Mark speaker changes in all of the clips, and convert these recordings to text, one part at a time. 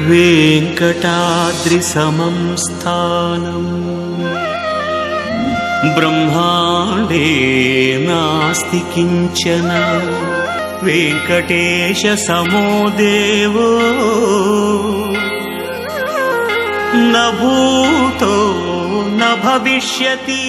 Speaker 1: वेङ्कटाद्रिसमं स्थानम् ब्रह्माण्डे नास्ति किञ्चन वेङ्कटेशसमो देवो न भूतो न भविष्यति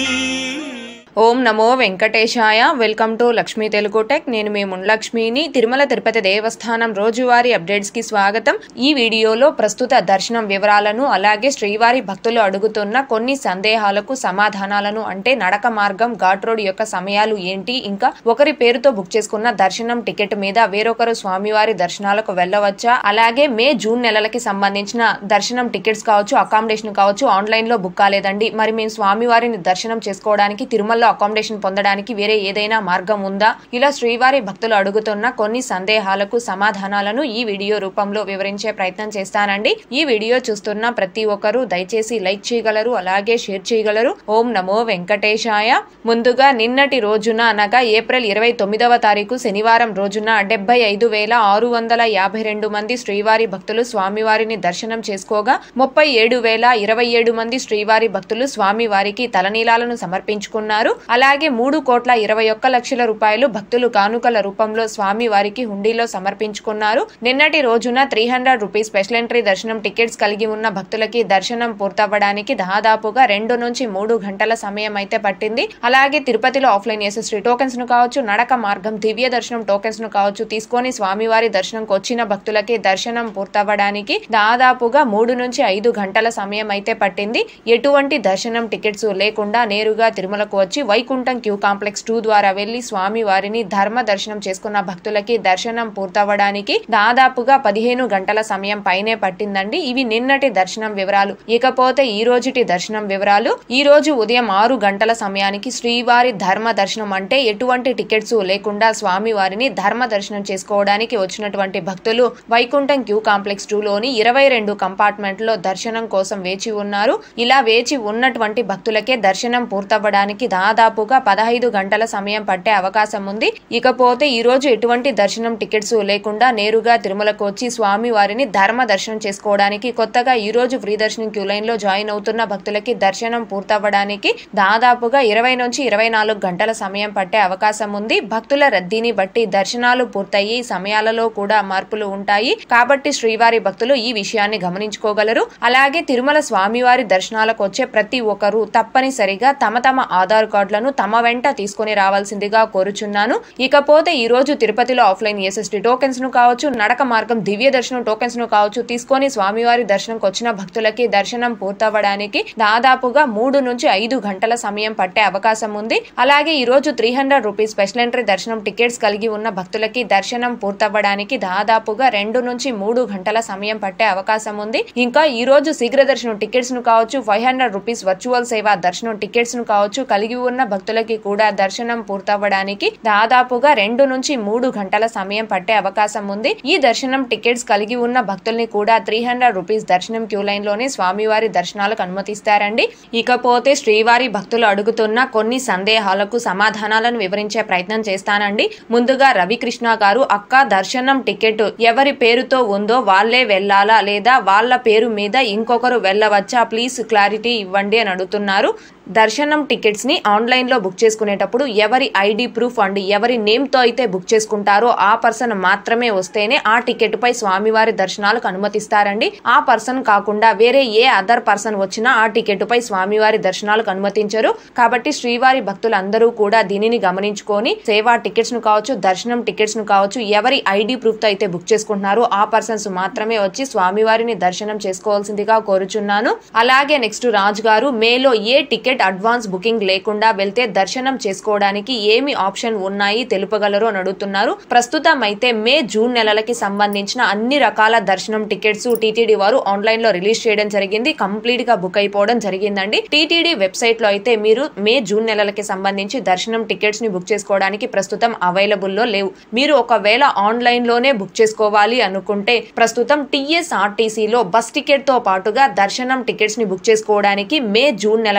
Speaker 2: ఓం నమో వెంకటేశాయ welcome to Lakshmi Telugu tech నేను మీ మున్లక్ష్మిని తిరుమల తిరుపతి దేవస్థానం రోజువారీ అప్డేట్స్ కి స్వాగతం ఈ వీడియోలో ప్రస్తుత దర్శనం వివరాలను అలాగే శ్రీవారి భక్తులు అడుగుతున్న కొన్ని సందేహాలకు సమాధానాలను అంటే నడక మార్గం ఘాట్ రోడ్ యొక్క సమయాలు ఏంటి ఇంకా ఒకరి పేరుతో బుక్ చేసుకున్న దర్శనం టికెట్ మీద వేరొకరు స్వామివారి దర్శనాలకు వెళ్ళవచ్చా అలాగే మే జూన్ నెలలకి సంబంధించిన దర్శనం టికెట్స్ కావచ్చు అకామిడేషన్ కావచ్చు ఆన్లైన్ లో బుక్ కాలేదండి మరి మేము స్వామివారిని దర్శనం చేసుకోవడానికి తిరుమలలో అకామిడేషన్ పొందడానికి వేరే ఏదైనా మార్గం ఉందా ఇలా శ్రీవారి భక్తులు అడుగుతున్న కొన్ని సందేహాలకు సమాధానాలను ఈ వీడియో రూపంలో వివరించే ప్రయత్నం చేస్తానండి ఈ వీడియో చూస్తున్న ప్రతి ఒక్కరూ దయచేసి లైక్ చేయగలరు అలాగే షేర్ చేయగలరు ఓం నమో వెంకటేశాయ ముందుగా నిన్నటి రోజున అనగా ఏప్రిల్ ఇరవై తొమ్మిదవ తారీఖు శనివారం రోజున డెబ్బై ఐదు వేల ఆరు వందల యాభై రెండు మంది శ్రీవారి భక్తులు స్వామివారిని దర్శనం చేసుకోగా ముప్పై ఏడు వేల ఇరవై ఏడు మంది శ్రీవారి భక్తులు స్వామివారికి తలనీలాలను సమర్పించుకున్నారు అలాగే మూడు కోట్ల ఇరవై ఒక్క లక్షల రూపాయలు భక్తులు కానుకల రూపంలో స్వామి వారికి హుండీలో సమర్పించుకున్నారు నిన్నటి రోజున three hundred rupees special entry దర్శనం టికెట్స్ కలిగి ఉన్న భక్తులకి దర్శనం పూర్తవ్వడానికి దాదాపుగా రెండు నుంచి మూడు గంటల సమయం అయితే పట్టింది అలాగే తిరుపతిలో ఆఫ్లైన్ ఎస్ఎస్టీ టోకెన్స్ ను కావచ్చు నడక మార్గం దివ్య దర్శనం టోకెన్స్ ను కావచ్చు తీసుకొని స్వామివారి దర్శనంకి వచ్చిన భక్తులకి దర్శనం పూర్తవ్వడానికి దాదాపుగా మూడు నుంచి ఐదు గంటల సమయం అయితే పట్టింది ఎటువంటి దర్శనం టికెట్స్ లేకుండా నేరుగా తిరుమలకు వచ్చి వైకుంఠం క్యూ కాంప్లెక్స్ టూ ద్వారా వెళ్లి స్వామి వారిని ధర్మ దర్శనం చేసుకున్న భక్తులకి దర్శనం పూర్తవ్వడానికి దాదాపుగా పదిహేను గంటల సమయం పైనే పట్టిందండి ఇవి నిన్నటి దర్శనం వివరాలు ఇకపోతే ఈ రోజుటి దర్శనం వివరాలు ఈ రోజు ఉదయం ఆరు గంటల సమయానికి శ్రీవారి ధర్మ దర్శనం అంటే ఎటువంటి టికెట్స్ లేకుండా స్వామి వారిని ధర్మ దర్శనం చేసుకోవడానికి వచ్చినటువంటి భక్తులు వైకుంఠం క్యూ కాంప్లెక్స్ టూ లోని ఇరవై రెండు కంపార్ట్మెంట్ లో దర్శనం కోసం వేచి ఉన్నారు ఇలా వేచి ఉన్నటువంటి భక్తులకే దర్శనం పూర్తవ్వడానికి దాదాపుగా పదహైదు గంటల సమయం పట్టే అవకాశం ఉంది ఇకపోతే ఈ రోజు ఎటువంటి దర్శనం టికెట్స్ లేకుండా నేరుగా తిరుమలకు వచ్చి స్వామి వారిని ధర్మ దర్శనం చేసుకోవడానికి కొత్తగా ఈ రోజు ఫ్రీ దర్శనం క్యూ లైన్ లో జాయిన్ అవుతున్న భక్తులకి దర్శనం పూర్తవ్వడానికి దాదాపుగా ఇరవై నుంచి ఇరవై నాలుగు గంటల సమయం పట్టే అవకాశం ఉంది భక్తుల రద్దీని బట్టి దర్శనాలు పూర్తయి సమయాలలో కూడా మార్పులు ఉంటాయి కాబట్టి శ్రీవారి భక్తులు ఈ విషయాన్ని గమనించుకోగలరు అలాగే తిరుమల స్వామివారి దర్శనాలకు వచ్చే ప్రతి ఒక్కరూ తప్పనిసరిగా తమ తమ ఆధార్ కార్డులను తమ వెంట తీసుకొని రావాల్సిందిగా కోరుచున్నాను ఇకపోతే ఈ రోజు తిరుపతిలో ఆఫ్లైన్ ఎస్ఎస్టీ టోకెన్స్ ను కావచ్చు నడక మార్గం దివ్య దర్శనం టోకెన్స్ ను కావచ్చు తీసుకొని స్వామివారి దర్శనంకి వచ్చిన భక్తులకి దర్శనం పూర్తవ్వడానికి దాదాపుగా మూడు నుంచి ఐదు గంటల సమయం పట్టే అవకాశం ఉంది అలాగే ఈ రోజు three hundred rupees special entry దర్శనం టికెట్స్ కలిగి ఉన్న భక్తులకి దర్శనం పూర్తవ్వడానికి దాదాపుగా రెండు నుంచి మూడు గంటల సమయం పట్టే అవకాశం ఉంది ఇంకా ఈ రోజు శీఘ్ర దర్శనం టికెట్స్ ను కావచ్చు ఫైవ్ హండ్రెడ్ రూపీస్ వర్చువల్ సేవ దర్శనం టికెట్స్ ను కావచ్చు కలిగి ఉన్న భక్తులకి కూడా దర్శనం పూర్తవ్వడానికి దాదాపుగా రెండు నుంచి మూడు గంటల సమయం పట్టే అవకాశం ఉంది ఈ దర్శనం టికెట్స్ కలిగి ఉన్న భక్తుల్ని కూడా త్రీ హండ్రెడ్ రూపీస్ దర్శనం క్యూ లైన్ లోనే స్వామివారి దర్శనాలకు అనుమతిస్తారండి ఇకపోతే శ్రీవారి భక్తులు అడుగుతున్న కొన్ని సందేహాలకు సమాధానాలను వివరించే ప్రయత్నం చేస్తానండి ముందుగా రవికృష్ణ గారు అక్క దర్శనం టికెట్ ఎవరి పేరుతో ఉందో వాళ్ళే వెళ్ళాలా లేదా వాళ్ళ పేరు మీద ఇంకొకరు వెళ్ళవచ్చా ప్లీజ్ క్లారిటీ ఇవ్వండి అని అడుగుతున్నారు దర్శనం టికెట్స్ ని ఆన్లైన్ లో బుక్ చేసుకునేటప్పుడు ఎవరి ఐడి ప్రూఫ్ అండి ఎవరి నేమ్ తో అయితే బుక్ చేసుకుంటారో ఆ పర్సన్ మాత్రమే వస్తేనే ఆ టికెట్ పై స్వామివారి దర్శనాలకు అనుమతిస్తారండి ఆ పర్సన్ కాకుండా వేరే ఏ అదర్ పర్సన్ వచ్చినా ఆ టికెట్ పై స్వామివారి దర్శనాలకు అనుమతించరు కాబట్టి శ్రీవారి భక్తులందరూ కూడా దీనిని గమనించుకొని సేవా టికెట్స్ ను కావచ్చు దర్శనం టికెట్స్ ను కావచ్చు ఎవరి ఐడి ప్రూఫ్ తో అయితే బుక్ చేసుకుంటున్నారో ఆ పర్సన్స్ మాత్రమే వచ్చి స్వామివారిని దర్శనం చేసుకోవాల్సిందిగా కోరుచున్నాను అలాగే నెక్స్ట్ రాజు గారు మేలో ఏ టికెట్ అడ్వాన్స్ బుకింగ్ లేకుండా వెళ్తే దర్శనం చేసుకోవడానికి ఏమి ఆప్షన్ ఉన్నాయి తెలుపగలరు అని అడుగుతున్నారు ప్రస్తుతం అయితే మే జూన్ నెలలకి సంబంధించిన అన్ని రకాల దర్శనం టికెట్స్ టీటీడీ వారు ఆన్లైన్ లో రిలీజ్ చేయడం జరిగింది కంప్లీట్ గా బుక్ అయిపోవడం జరిగిందండి టీటీడీ వెబ్సైట్ లో అయితే మీరు మే జూన్ నెలలకి సంబంధించి దర్శనం టికెట్స్ ని బుక్ చేసుకోవడానికి ప్రస్తుతం అవైలబుల్ లో లేవు మీరు ఒకవేళ ఆన్లైన్ లోనే బుక్ చేసుకోవాలి అనుకుంటే ప్రస్తుతం టీఎస్ఆర్టీసీలో బస్ టికెట్ తో పాటుగా దర్శనం టికెట్స్ ని బుక్ చేసుకోవడానికి మే జూన్ నెలలకి సంబంధించి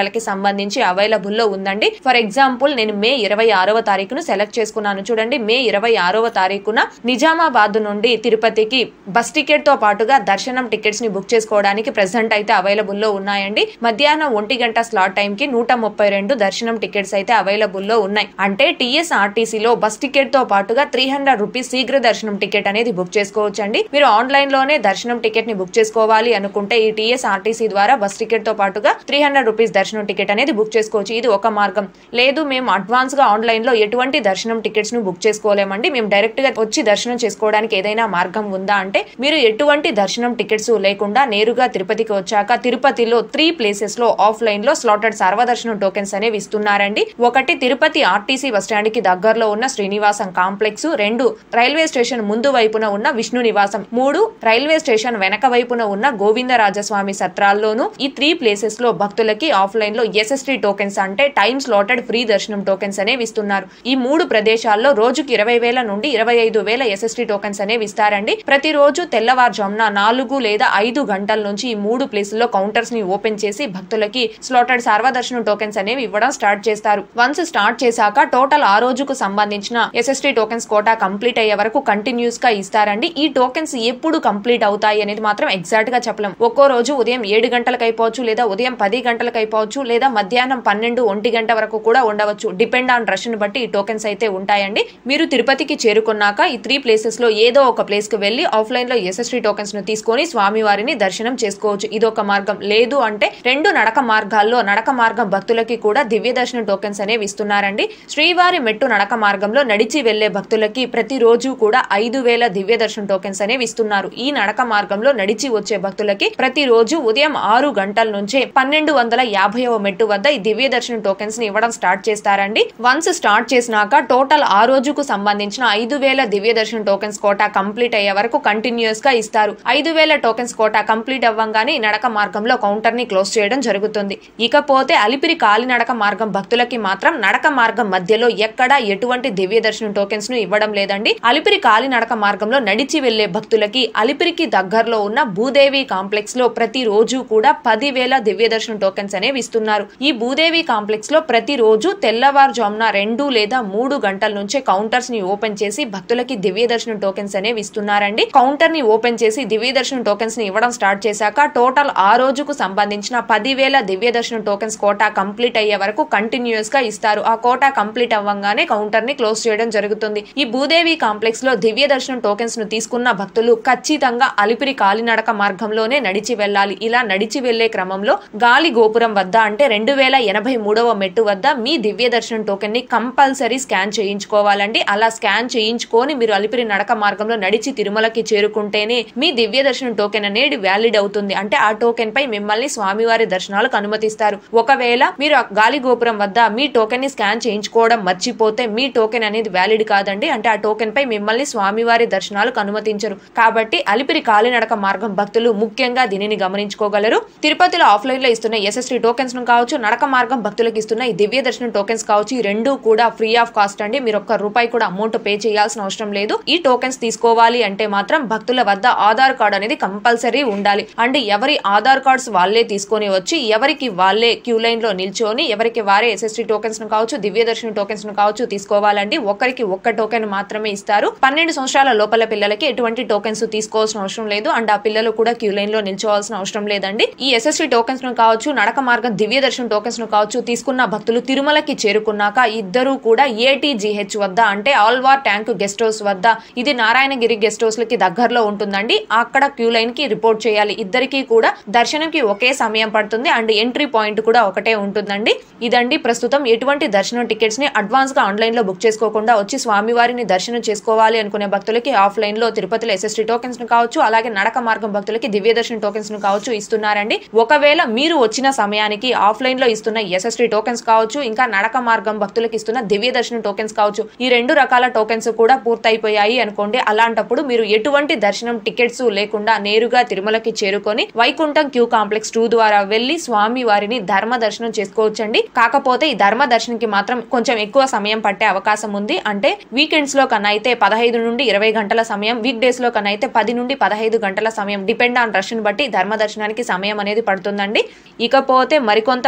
Speaker 2: సంబంధించి అవైలబుల్ లో ఉందండి ఫర్ ఎగ్జాంపుల్ నేను మే ఇరవై ఆరవ తారీఖును సెలెక్ట్ చేసుకున్నాను చూడండి మే ఇరవై ఆరవ తారీఖున నిజామాబాద్ నుండి తిరుపతికి బస్ టికెట్ తో పాటుగా దర్శనం టికెట్స్ ని బుక్ చేసుకోవడానికి ప్రెసెంట్ అయితే అవైలబుల్ లో ఉన్నాయండి మధ్యాహ్నం ఒంటి గంట స్లాట్ టైం కి నూట ముప్పై రెండు దర్శనం టికెట్స్ అయితే అవైలబుల్ లో ఉన్నాయి అంటే టీఎస్ఆర్టీసీ లో బస్ టికెట్ తో పాటుగా త్రీ హండ్రెడ్ రూపీస్ శీఘ్ర దర్శనం టికెట్ అనేది బుక్ చేసుకోవచ్చు అండి మీరు ఆన్లైన్ లోనే దర్శనం టికెట్ ని బుక్ చేసుకోవాలి అనుకుంటే ఈ టీఎస్ఆర్టీసీ ద్వారా బస్ టికెట్ తో పాటుగా త్రీ హండ్రెడ్ రూపీస్ దర్శనం టికెట్ అనేది బుక్ చేసుకోవచ్చు ఇది ఒక మార్గం లేదు మేము అడ్వాన్స్ గా ఆన్లైన్ లో ఎటువంటి దర్శనం టికెట్స్ ను బుక్ చేసుకోలేమండి మేము డైరెక్ట్ గా వచ్చి దర్శనం చేసుకోవడానికి ఏదైనా మార్గం ఉందా అంటే మీరు ఎటువంటి దర్శనం టికెట్స్ లేకుండా నేరుగా తిరుపతికి వచ్చాక తిరుపతిలో త్రీ ప్లేసెస్ లో ఆఫ్లైన్ లో స్లాటెడ్ సర్వదర్శనం టోకెన్స్ అనేవి ఇస్తున్నారండి ఒకటి తిరుపతి ఆర్టీసీ బస్టాండ్ కి దగ్గరలో ఉన్న శ్రీనివాసం కాంప్లెక్స్ రెండు రైల్వే స్టేషన్ ముందు వైపున ఉన్న విష్ణు నివాసం మూడు రైల్వే స్టేషన్ వెనక వైపున ఉన్న గోవిందరాజస్వామి సత్రాల్లోను ఈ త్రీ ప్లేసెస్ లో భక్తులకి ఆఫ్లైన్ లో ఎస్ఎస్టీ టోకెన్స్ అంటే టైమ్ స్లాటెడ్ ఫ్రీ దర్శనం టోకెన్స్ అనేవి ఇస్తున్నారు ఈ మూడు ప్రదేశాల్లో రోజుకి ఇరవై వేల నుండి ఇరవై ఐదు వేల ఎస్ఎస్టీ టోకెన్స్ అనేవి ఇస్తారండి ప్రతిరోజు తెల్లవారుజామున నాలుగు లేదా ఐదు గంటల నుంచి ఈ మూడు ప్లేసుల్లో కౌంటర్స్ ని ఓపెన్ చేసి భక్తులకి స్లాటెడ్ సర్వదర్శనం టోకెన్స్ అనేవి ఇవ్వడం స్టార్ట్ చేస్తారు వన్స్ స్టార్ట్ చేశాక టోటల్ ఆ రోజుకు సంబంధించిన ఎస్ఎస్టీ టోకెన్స్ కోటా కంప్లీట్ అయ్యే వరకు కంటిన్యూస్ గా ఇస్తారండి ఈ టోకెన్స్ ఎప్పుడు కంప్లీట్ అవుతాయి అనేది మాత్రం ఎగ్జాక్ట్ గా చెప్పలేం ఒక్కో రోజు ఉదయం ఏడు గంటలకు అయిపోవచ్చు లేదా ఉదయం పది గంటలకు అయిపోవచ్చు లేదా మధ్యాహ్నం పన్నెండు ఒంటి గంట వరకు కూడా ఉండవచ్చు డిపెండ్ ఆన్ రష్ ని బట్టి ఈ టోకెన్స్ అయితే ఉంటాయండి మీరు తిరుపతికి చేరుకున్నాక ఈ త్రీ ప్లేసెస్ లో ఏదో ఒక ప్లేస్ కి వెళ్లి ఆఫ్లైన్ లో ఎస్ఎస్టీ టోకెన్స్ ను తీసుకొని స్వామివారిని దర్శనం చేసుకోవచ్చు ఇదొక మార్గం లేదు అంటే రెండు నడక మార్గాల్లో నడక మార్గం భక్తులకి కూడా దివ్య దర్శనం టోకెన్స్ అనేవి ఇస్తున్నారండి శ్రీవారి మెట్టు నడక మార్గంలో నడిచి వెళ్లే భక్తులకి ప్రతిరోజు కూడా ఐదు వేల దివ్య దర్శనం టోకెన్స్ అనేవి ఇస్తున్నారు ఈ నడక మార్గంలో నడిచి వచ్చే భక్తులకి ప్రతిరోజు ఉదయం ఆరు గంటల నుంచే పన్నెండు వందల యాభైవ మెట్టు వద్ద ఈ దివ్య దర్శనం టోకెన్స్ ని ఇవ్వడం స్టార్ట్ చేస్తారండి వన్స్ స్టార్ట్ చేసినాక టోటల్ ఆ రోజుకు సంబంధించిన ఐదు వేల దివ్య దర్శనం టోకెన్స్ కోటా కంప్లీట్ అయ్యే వరకు కంటిన్యూస్ గా ఇస్తారు ఐదు వేల టోకెన్స్ కోటా కంప్లీట్ అవ్వంగానే ఈ నడక మార్గంలో కౌంటర్ ని క్లోజ్ చేయడం జరుగుతుంది ఇకపోతే అలిపిరి కాలినడక మార్గం భక్తులకి మాత్రం నడక మార్గం మధ్యలో ఎక్కడా ఎటువంటి దివ్య దర్శనం టోకెన్స్ ను ఇవ్వడం లేదండి అలిపిరి కాలినడక మార్గంలో నడిచి వెళ్లే భక్తులకి అలిపిరికి దగ్గరలో ఉన్న భూదేవి కాంప్లెక్స్ లో ప్రతి రోజు కూడా పదివేల దివ్య దర్శనం టోకెన్స్ అనేవి ఇస్తున్నారు ఈ భూదేవి కాంప్లెక్స్ లో ప్రతి రోజు తెల్లవారుజామున రెండు లేదా మూడు గంటల నుంచే కౌంటర్స్ ని ఓపెన్ చేసి భక్తులకి దివ్య దర్శనం టోకెన్స్ అనేవి ఇస్తున్నారండి కౌంటర్ ని ఓపెన్ చేసి దివ్య దర్శనం టోకెన్స్ ని ఇవ్వడం స్టార్ట్ చేశాక టోటల్ ఆ రోజుకు సంబంధించిన పదివేల దివ్య దర్శనం టోకెన్స్ కోటా కంప్లీట్ అయ్యే వరకు కంటిన్యూస్ గా ఇస్తారు ఆ కోటా కంప్లీట్ అవ్వగానే కౌంటర్ ని క్లోజ్ చేయడం జరుగుతుంది ఈ భూదేవి కాంప్లెక్స్ లో దివ్య దర్శనం టోకెన్స్ ను తీసుకున్న భక్తులు ఖచ్చితంగా అలిపిరి కాలినడక మార్గంలోనే నడిచి వెళ్ళాలి ఇలా నడిచి వెళ్లే క్రమంలో గాలి గోపురం వద్ద అంటే రెండు వేల ఎనభై మూడవ మెట్టు వద్ద మీ దివ్య దర్శనం టోకెన్ ని కంపల్సరీ స్కాన్ చేయించుకోవాలండి అలా స్కాన్ చేయించుకొని మీరు అలిపిరి నడక మార్గంలో నడిచి తిరుమలకి చేరుకుంటేనే మీ దివ్య దర్శనం టోకెన్ అనేది వ్యాలిడ్ అవుతుంది అంటే ఆ టోకెన్ పై మిమ్మల్ని స్వామివారి దర్శనాలకు అనుమతిస్తారు ఒకవేళ మీరు ఆ గాలి గోపురం వద్ద మీ టోకెన్ ని స్కాన్ చేయించుకోవడం మర్చిపోతే మీ టోకెన్ అనేది వ్యాలిడ్ కాదండి అంటే ఆ టోకెన్ పై మిమ్మల్ని స్వామివారి దర్శనాలకు అనుమతించరు కాబట్టి అలిపిరి కాలినడక మార్గం భక్తులు ముఖ్యంగా దీనిని గమనించుకోగలరు తిరుపతిలో ఆఫ్లైన్ లో ఇస్తున్న ఎస్ఎస్టీ టోకెన్స్ ను కావచ్చు నడక మార్గం భక్తులకు ఇస్తున్న ఈ దివ్య దర్శనం టోకెన్స్ కావచ్చు ఈ రెండు కూడా ఫ్రీ ఆఫ్ కాస్ట్ అండి మీరు ఒక్క రూపాయి కూడా అమౌంట్ పే చేయాల్సిన అవసరం లేదు ఈ టోకెన్స్ తీసుకోవాలి అంటే మాత్రం భక్తుల వద్ద ఆధార్ కార్డ్ అనేది కంపల్సరీ ఉండాలి అండ్ ఎవరి ఆధార్ కార్డ్స్ వాళ్ళే తీసుకొని వచ్చి ఎవరికి వాళ్ళే క్యూ లైన్ లో నిల్చొని ఎవరికి వారే ఎస్ఎస్టీ టోకెన్స్ ను కావచ్చు దివ్య దర్శనం టోకెన్స్ ను కావచ్చు తీసుకోవాలండి ఒకరికి ఒక్క టోకెన్ మాత్రమే ఇస్తారు పన్నెండు సంవత్సరాల లోపల పిల్లలకి ఎటువంటి టోకెన్స్ తీసుకోవాల్సిన అవసరం లేదు అండ్ ఆ పిల్లలు కూడా క్యూ లైన్ లో నిల్చోవాల్సిన అవసరం లేదండి ఈ ఎస్ఎస్టీ టోకెన్స్ ను కావచ్చు నడక మార్గం దివ్య దర్శనం టోకెన్స్ ను కావచ్చు తీసుకున్న భక్తులు తిరుమలకి చేరుకున్నాక ఇద్దరు కూడా ఏటీజీహెచ్ వద్ద అంటే ఆల్వార్ ట్యాంక్ గెస్ట్ హౌస్ వద్ద ఇది నారాయణగిరి గెస్ట్ హౌస్ లకి దగ్గరలో ఉంటుందండి అక్కడ క్యూ లైన్ కి రిపోర్ట్ చేయాలి ఇద్దరికి కూడా దర్శనంకి ఒకే సమయం పడుతుంది అండ్ ఎంట్రీ పాయింట్ కూడా ఒకటే ఉంటుందండి ఇదండి ప్రస్తుతం ఎటువంటి దర్శనం టికెట్స్ ని అడ్వాన్స్ గా ఆన్లైన్ లో బుక్ చేసుకోకుండా వచ్చి స్వామివారిని దర్శనం చేసుకోవాలి అనుకునే భక్తులకి ఆఫ్లైన్ లో తిరుపతిలో ఎస్ఎస్టీ టోకెన్స్ ను కావచ్చు అలాగే నడక మార్గం భక్తులకి దివ్య దర్శనం టోకెన్స్ ను కావచ్చు ఇస్తున్నారండి ఒకవేళ మీరు వచ్చిన సమయానికి ఆఫ్లైన్ లో ఇస్తున్న ఎస్ఎస్టీ టోకెన్స్ కావచ్చు ఇంకా నడక మార్గం భక్తులకు ఇస్తున్న దివ్య దర్శనం టోకెన్స్ కావచ్చు ఈ రెండు రకాల టోకెన్స్ కూడా పూర్తయిపోయాయి అనుకోండి అలాంటప్పుడు మీరు ఎటువంటి దర్శనం టికెట్స్ లేకుండా నేరుగా తిరుమలకి చేరుకొని వైకుంఠం క్యూ కాంప్లెక్స్ టూ ద్వారా వెళ్లి స్వామి వారిని ధర్మ దర్శనం చేసుకోవచ్చండి కాకపోతే ఈ ధర్మ దర్శనంకి మాత్రం కొంచెం ఎక్కువ సమయం పట్టే అవకాశం ఉంది అంటే వీకెండ్స్ లో కన్నా అయితే పదహైదు నుండి ఇరవై గంటల సమయం వీక్ డేస్ లో కన్నా అయితే పది నుండి పదహైదు గంటల సమయం డిపెండ్ ఆన్ రష్ బట్టి ధర్మ దర్శనానికి సమయం అనేది పడుతుందండి ఇకపోతే మరికొంత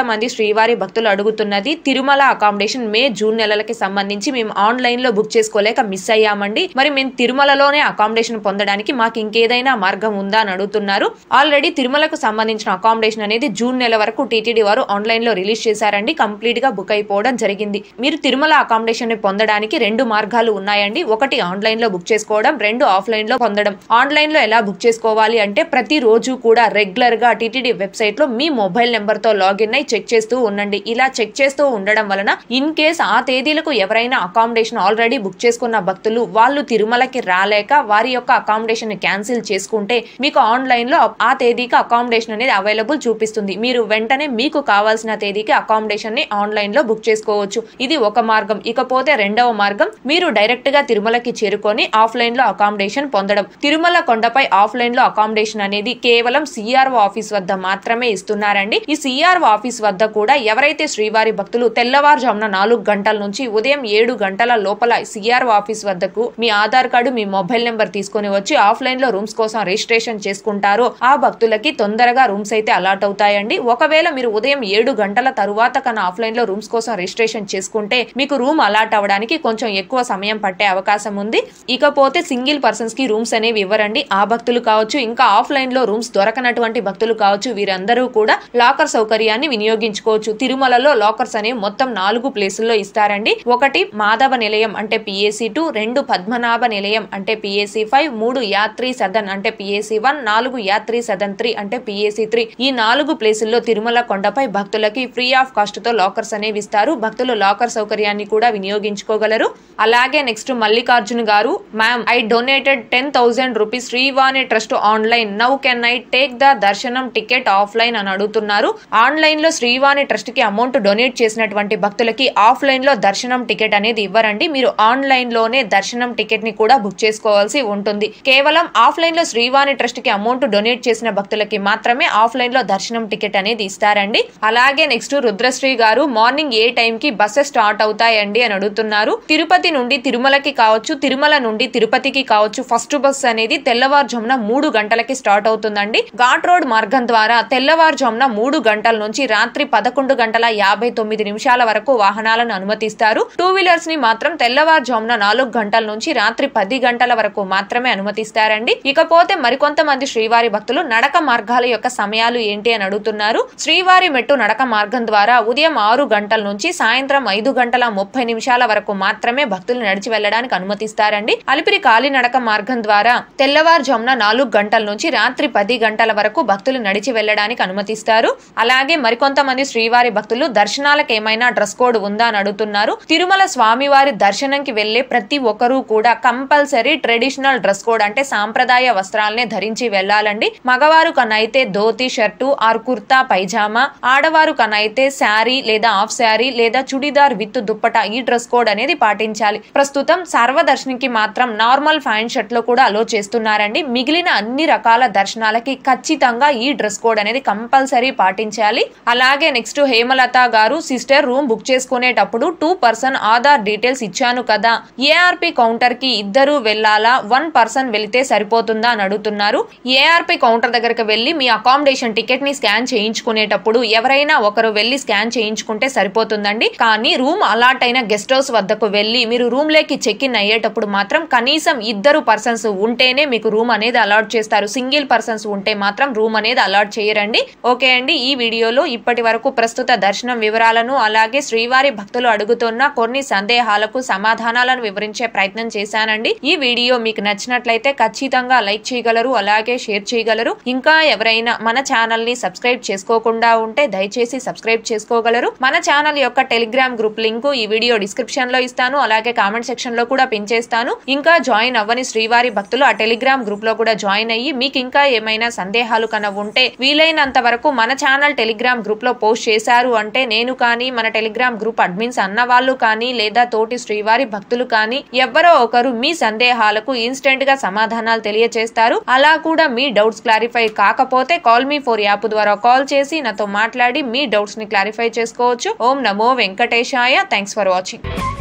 Speaker 2: మరికొంతమంది శ్రీవారి భక్తులు అడుగుతున్నది తిరుమల అకామిడేషన్ మే జూన్ నెలలకి సంబంధించి మేము ఆన్లైన్ లో బుక్ చేసుకోలేక మిస్ అయ్యామండి మరి మేము తిరుమలలోనే అకామిడేషన్ పొందడానికి మాకు ఇంకేదైనా మార్గం ఉందా అని అడుగుతున్నారు ఆల్రెడీ తిరుమలకు సంబంధించిన అకామిడేషన్ అనేది జూన్ నెల వరకు టీటీడీ వారు ఆన్లైన్ లో రిలీజ్ చేశారండి కంప్లీట్ గా బుక్ అయిపోవడం జరిగింది మీరు తిరుమల అకామిడేషన్ ని పొందడానికి రెండు మార్గాలు ఉన్నాయండి ఒకటి ఆన్లైన్ లో బుక్ చేసుకోవడం రెండు ఆఫ్లైన్ లో పొందడం ఆన్లైన్ లో ఎలా బుక్ చేసుకోవాలి అంటే ప్రతి రోజు కూడా రెగ్యులర్ గా టీటీడీ వెబ్సైట్ లో మీ మొబైల్ నెంబర్ తో లాగిన్ అయి చెక్ చేస్తూ ఉండండి ఇలా చెక్ చేస్తూ ఉండడం వలన ఇన్ కేస్ ఆ తేదీలకు ఎవరైనా అకామిడేషన్ ఆల్రెడీ బుక్ చేసుకున్న భక్తులు వాళ్ళు తిరుమలకి రాలేక వారి యొక్క అకామిడేషన్ ని క్యాన్సిల్ చేసుకుంటే మీకు ఆన్లైన్ లో ఆ తేదీకి అకామిడేషన్ అనేది అవైలబుల్ చూపిస్తుంది మీరు వెంటనే మీకు కావాల్సిన తేదీకి అకామిడేషన్ ని ఆన్లైన్ లో బుక్ చేసుకోవచ్చు ఇది ఒక మార్గం ఇకపోతే రెండవ మార్గం మీరు డైరెక్ట్ గా తిరుమలకి చేరుకొని ఆఫ్లైన్ లో అకామిడేషన్ పొందడం తిరుమల కొండపై ఆఫ్లైన్ లో అకామిడేషన్ అనేది కేవలం సిఆర్ఓ ఆఫీస్ వద్ద మాత్రమే ఇస్తున్నారండి ఈ సిఆర్ఓ ఆఫీస్ వద్ద కూడా ఎవరైతే శ్రీవారి భక్తులు తెల్లవారుజామున నాలుగు గంటల నుంచి ఉదయం ఏడు గంటల లోపల సిఆర్ఓ ఆఫీస్ వద్దకు మీ ఆధార్ కార్డు మీ మొబైల్ నెంబర్ తీసుకొని వచ్చి ఆఫ్లైన్ లో రూమ్స్ కోసం రిజిస్ట్రేషన్ చేసుకుంటారో ఆ భక్తులకి తొందరగా రూమ్స్ అయితే అలాట్ అవుతాయండి ఒకవేళ మీరు ఉదయం ఏడు గంటల తరువాత కన్నా ఆఫ్లైన్ లో రూమ్స్ కోసం రిజిస్ట్రేషన్ చేసుకుంటే మీకు రూమ్ అలాట్ అవ్వడానికి కొంచెం ఎక్కువ సమయం పట్టే అవకాశం ఉంది ఇకపోతే సింగిల్ పర్సన్స్ కి రూమ్స్ అనేవి ఇవ్వరండి ఆ భక్తులు కావచ్చు ఇంకా ఆఫ్లైన్ లో రూమ్స్ దొరకనటువంటి భక్తులు కావచ్చు వీరందరూ కూడా లాకర్ సౌకర్యాన్ని వినియోగించుకోవచ్చు తిరుమలలో లాకర్స్ అనేవి మొత్తం నాలుగు ప్లేసుల్లో ఇస్తారండి ఒకటి మాధవ నిలయం అంటే పిఏసి టూ రెండు పద్మనాభ నిలయం అంటే పిఏసి ఫైవ్ మూడు యాత్రి సదన్ అంటే పిఏసి వన్ నాలుగు యాత్రి సదన్ త్రీ అంటే పిఏసి త్రీ ఈ నాలుగు ప్లేసుల్లో తిరుమల కొండపై భక్తులకి ఫ్రీ ఆఫ్ కాస్ట్ తో లాకర్స్ అనేవి ఇస్తారు భక్తులు లాకర్ సౌకర్యాన్ని కూడా వినియోగించుకోగలరు అలాగే next Mallikarjun garu ma'am I donated ten thousand rupees Srivani trust online now can I take the darshan ticket offline అని అడుగుతున్నారు ఆన్లైన్ లో శ్రీవాణి ట్రస్ట్ కి అమౌంట్ డొనేట్ చేసినటువంటి భక్తులకి ఆఫ్లైన్ లో దర్శనం టికెట్ అనేది ఇవ్వరండి మీరు ఆన్లైన్ లోనే దర్శనం టికెట్ ని కూడా బుక్ చేసుకోవాల్సి ఉంటుంది కేవలం ఆఫ్లైన్ లో శ్రీవాణి ట్రస్ట్ కి అమౌంట్ డొనేట్ చేసిన భక్తులకి మాత్రమే ఆఫ్లైన్ లో దర్శనం టికెట్ అనేది ఇస్తారండి అలాగే next Rudrasri garu morning a time కి బస్సెస్ స్టార్ట్ అవుతాయండి అని అడుగుతున్నారు తిరుపతి నుండి తిరుమలకి కావచ్చు తిరుమల నుండి తిరుపతికి కావచ్చు ఫస్ట్ బస్ అనేది తెల్లవారుజామున మూడు గంటలకి స్టార్ట్ అవుతుందండి ఘాట్ రోడ్ మార్గం ద్వారా తెల్లవారుజామున మూడు గంటల నుంచి రాత్రి పదకొండు గంటల యాభై తొమ్మిది నిమిషాల వరకు వాహనాలను అనుమతిస్తారు టూ వీలర్స్ ని మాత్రం తెల్లవారుజామున నాలుగు గంటల నుంచి రాత్రి పది గంటల వరకు మాత్రమే అనుమతిస్తారండి ఇకపోతే మరికొంతమంది శ్రీవారి భక్తులు నడక మార్గాల యొక్క సమయాలు ఏంటి అని అడుగుతున్నారు శ్రీవారి మెట్టు నడక మార్గం ద్వారా ఉదయం ఆరు గంటల నుంచి సాయంత్రం ఐదు గంటల ముప్పై నిమిషాల వరకు మాత్రమే భక్తులు నడిచి వెళ్లడానికి అనుమతిస్తారండి అలిపిరి కాలినడక మార్గం ద్వారా తెల్లవారుజామున నాలుగు గంటల నుంచి రాత్రి పది గంటల వరకు భక్తులు నడిచి వెళ్లడానికి అనుమతిస్తారు అలాగే మరికొంతమంది శ్రీవారి భక్తులు దర్శనాలకు ఏమైనా డ్రెస్ కోడ్ ఉందా అని అడుగుతున్నారు తిరుమల స్వామివారి దర్శనంకి వెళ్లే ప్రతి ఒక్కరూ కూడా కంపల్సరీ ట్రెడిషనల్ డ్రెస్ కోడ్ అంటే సాంప్రదాయ వస్త్రాలనే ధరించి వెళ్లాలండి మగవారు కనైతే ధోతి షర్టు ఆర్ కుర్తా పైజామా ఆడవారు కనైతే శారీ లేదా హాఫ్ శారీ లేదా చుడిదార్ విత్ దుప్పట ఈ డ్రెస్ కోడ్ అనేది పాటించాలి ప్రస్తుతం సర్వదర్శనికి మాత్రం నార్మల్ ఫైన్ షర్ట్ లో కూడా అలో చేస్తున్నారండి మిగిలిన అన్ని రకాల దర్శనాలకి ఖచ్చితంగా ఈ డ్రెస్ కోడ్ అనేది కంపల్సరీ పాటించాలి అలాగే next Hemalatha garu sister room book చేసుకునేటప్పుడు టూ పర్సన్ ఆధార్ డీటెయిల్స్ ఇచ్చాను కదా ఏఆర్పి కౌంటర్ కి ఇద్దరు వెళ్ళాలా వన్ పర్సన్ వెళితే సరిపోతుందా అని అడుగుతున్నారు ఏఆర్పి కౌంటర్ దగ్గరకు వెళ్లి మీ అకామిడేషన్ టికెట్ ని స్కాన్ చేయించుకునేటప్పుడు ఎవరైనా ఒకరు వెళ్లి స్కాన్ చేయించుకుంటే సరిపోతుందండి కానీ రూమ్ అలాట్ అయిన గెస్ట్ హౌస్ వద్దకు వెళ్లి మీరు రూమ్ లేకి చెక్ ఇన్ అయ్యేటప్పుడు మాత్రం కనీసం ఇద్దరు పర్సన్స్ ఉంటేనే మీకు రూమ్ అనేది అలాట్ చేస్తారు సింగిల్ పర్సన్స్ ఉంటే మాత్రం రూమ్ అనేది అలాట్ చేయరండి ఓకే అండి ఈ వీడియోలో ఇప్పటి వరకు ప్రస్తుత దర్శనం వివరాలను అలాగే శ్రీవారి భక్తులు అడుగుతున్న కొన్ని సందేహాలకు సమాధానాలను వివరించే ప్రయత్నం చేశానండి ఈ వీడియో మీకు నచ్చినట్లయితే ఖచ్చితంగా లైక్ చేయగలరు అలాగే షేర్ చేయగలరు ఇంకా ఎవరైనా మన ఛానల్ ని సబ్స్క్రైబ్ చేసుకోకుండా ఉంటే దయచేసి సబ్స్క్రైబ్ చేసుకోగలరు మన ఛానల్ యొక్క టెలిగ్రామ్ గ్రూప్ లింక్ ఈ వీడియో డిస్క్రిప్షన్ లో ఇస్తాను అలాగే కామెంట్ సెక్షన్ లో కూడా పిన్ చేస్తాను ఇంకా జాయిన్ అవ్వని శ్రీవారి భక్తులు ఆ టెలిగ్రామ్ గ్రూప్ లో కూడా జాయిన్ అయ్యి మీకు ఇంకా ఏమైనా సందేహాలు కన్నా ఉంటే వీలైనంత వరకు మన ఛానల్ టెలిగ్రామ్ గ్రూప్ లో పోస్ట్ చేశారు అంటే నేను కానీ మన టెలిగ్రామ్ గ్రూప్ అడ్మిన్స్ అన్న వాళ్ళు కానీ లేదా తోటి శ్రీవారి భక్తులు కానీ ఎవరో ఒకరు మీ సందేహాలకు ఇన్స్టెంట్ గా సమాధానాలు తెలియచేస్తారు అలా కూడా మీ డౌట్స్ క్లారిఫై కాకపోతే కాల్ మీ ఫోర్ యాప్ ద్వారా కాల్ చేసి నాతో మాట్లాడి మీ డౌట్స్ ని క్లారిఫై చేసుకోవచ్చు ఓం నమో వెంకటేశాయ థ్యాంక్స్ ఫర్ వాచింగ్